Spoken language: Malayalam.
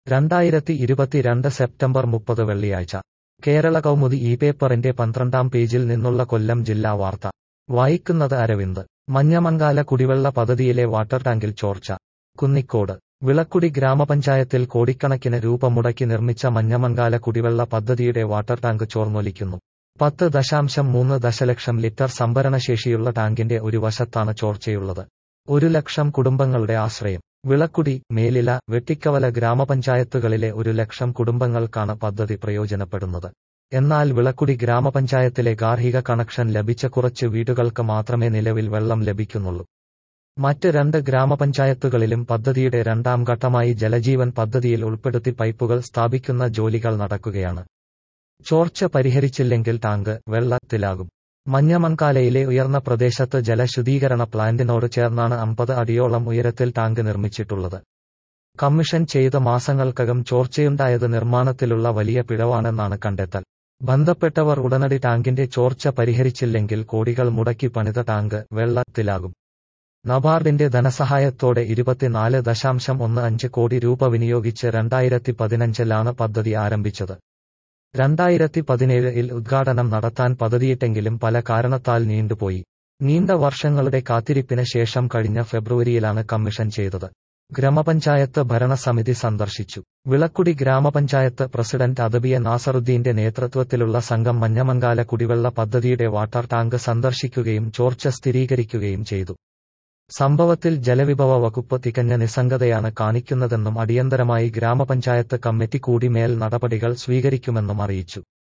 രണ്ടായിരത്തി ഇരുപത്തിരണ്ട് സെപ്റ്റംബർ മുപ്പത് വെള്ളിയാഴ്ച കേരള കൗമുദി ഈ പേപ്പറിന്റെ പന്ത്രണ്ടാം പേജിൽ നിന്നുള്ള കൊല്ലം ജില്ലാ വാർത്ത വായിക്കുന്നത് അരവിന്ദ് മഞ്ഞമങ്കാല കുടിവെള്ള പദ്ധതിയിലെ വാട്ടർ ടാങ്കിൽ ചോർച്ച കുന്നിക്കോട് വിളക്കുടി ഗ്രാമപഞ്ചായത്തിൽ കോടിക്കണക്കിന് രൂപ മുടക്കി നിർമ്മിച്ച മഞ്ഞമങ്കാല കുടിവെള്ള പദ്ധതിയുടെ വാട്ടർ ടാങ്ക് ചോർന്നൊലിക്കുന്നു പത്ത് ദശാംശം മൂന്ന് ദശലക്ഷം ലിറ്റർ സംഭരണശേഷിയുള്ള ടാങ്കിന്റെ ഒരു വശത്താണ് ചോർച്ചയുള്ളത് ഒരു ലക്ഷം കുടുംബങ്ങളുടെ ആശ്രയം വിളക്കുടി മേലില വെട്ടിക്കവല ഗ്രാമപഞ്ചായത്തുകളിലെ ഒരു ലക്ഷം കുടുംബങ്ങൾക്കാണ് പദ്ധതി പ്രയോജനപ്പെടുന്നത് എന്നാൽ വിളക്കുടി ഗ്രാമപഞ്ചായത്തിലെ ഗാർഹിക കണക്ഷൻ ലഭിച്ച കുറച്ച് വീടുകൾക്ക് മാത്രമേ നിലവിൽ വെള്ളം ലഭിക്കുന്നുള്ളൂ മറ്റ് രണ്ട് ഗ്രാമപഞ്ചായത്തുകളിലും പദ്ധതിയുടെ രണ്ടാം ഘട്ടമായി ജലജീവൻ പദ്ധതിയിൽ ഉൾപ്പെടുത്തി പൈപ്പുകൾ സ്ഥാപിക്കുന്ന ജോലികൾ നടക്കുകയാണ് ചോർച്ച പരിഹരിച്ചില്ലെങ്കിൽ ടാങ്ക് വെള്ളത്തിലാകും മഞ്ഞമൺകാലയിലെ ഉയർന്ന പ്രദേശത്ത് ജലശുദ്ധീകരണ പ്ലാന്റിനോട് ചേർന്നാണ് അമ്പത് അടിയോളം ഉയരത്തിൽ ടാങ്ക് നിർമ്മിച്ചിട്ടുള്ളത് കമ്മീഷൻ ചെയ്ത മാസങ്ങൾക്കകം ചോർച്ചയുണ്ടായത് നിർമ്മാണത്തിലുള്ള വലിയ പിഴവാണെന്നാണ് കണ്ടെത്തൽ ബന്ധപ്പെട്ടവർ ഉടനടി ടാങ്കിന്റെ ചോർച്ച പരിഹരിച്ചില്ലെങ്കിൽ കോടികൾ മുടക്കി പണിത ടാങ്ക് വെള്ളത്തിലാകും നബാർഡിന്റെ ധനസഹായത്തോടെ ഇരുപത്തിനാല് ദശാംശം ഒന്ന് അഞ്ച് കോടി രൂപ വിനിയോഗിച്ച് രണ്ടായിരത്തി പതിനഞ്ചിലാണ് പദ്ധതി ആരംഭിച്ചത് രണ്ടായിരത്തി പതിനേഴിൽ ഉദ്ഘാടനം നടത്താൻ പദ്ധതിയിട്ടെങ്കിലും പല കാരണത്താൽ നീണ്ടുപോയി നീണ്ട വർഷങ്ങളുടെ കാത്തിരിപ്പിന് ശേഷം കഴിഞ്ഞ ഫെബ്രുവരിയിലാണ് കമ്മീഷൻ ചെയ്തത് ഗ്രാമപഞ്ചായത്ത് ഭരണസമിതി സന്ദർശിച്ചു വിളക്കുടി ഗ്രാമപഞ്ചായത്ത് പ്രസിഡന്റ് അദബിയ നാസറുദ്ദീന്റെ നേതൃത്വത്തിലുള്ള സംഘം മഞ്ഞമങ്കാല കുടിവെള്ള പദ്ധതിയുടെ വാട്ടർ ടാങ്ക് സന്ദർശിക്കുകയും ചോർച്ച സ്ഥിരീകരിക്കുകയും ചെയ്തു സംഭവത്തിൽ ജലവിഭവ വകുപ്പ് തികഞ്ഞ നിസ്സംഗതയാണ് കാണിക്കുന്നതെന്നും അടിയന്തരമായി ഗ്രാമപഞ്ചായത്ത് കമ്മിറ്റി കൂടി മേൽ നടപടികൾ സ്വീകരിക്കുമെന്നും അറിയിച്ചു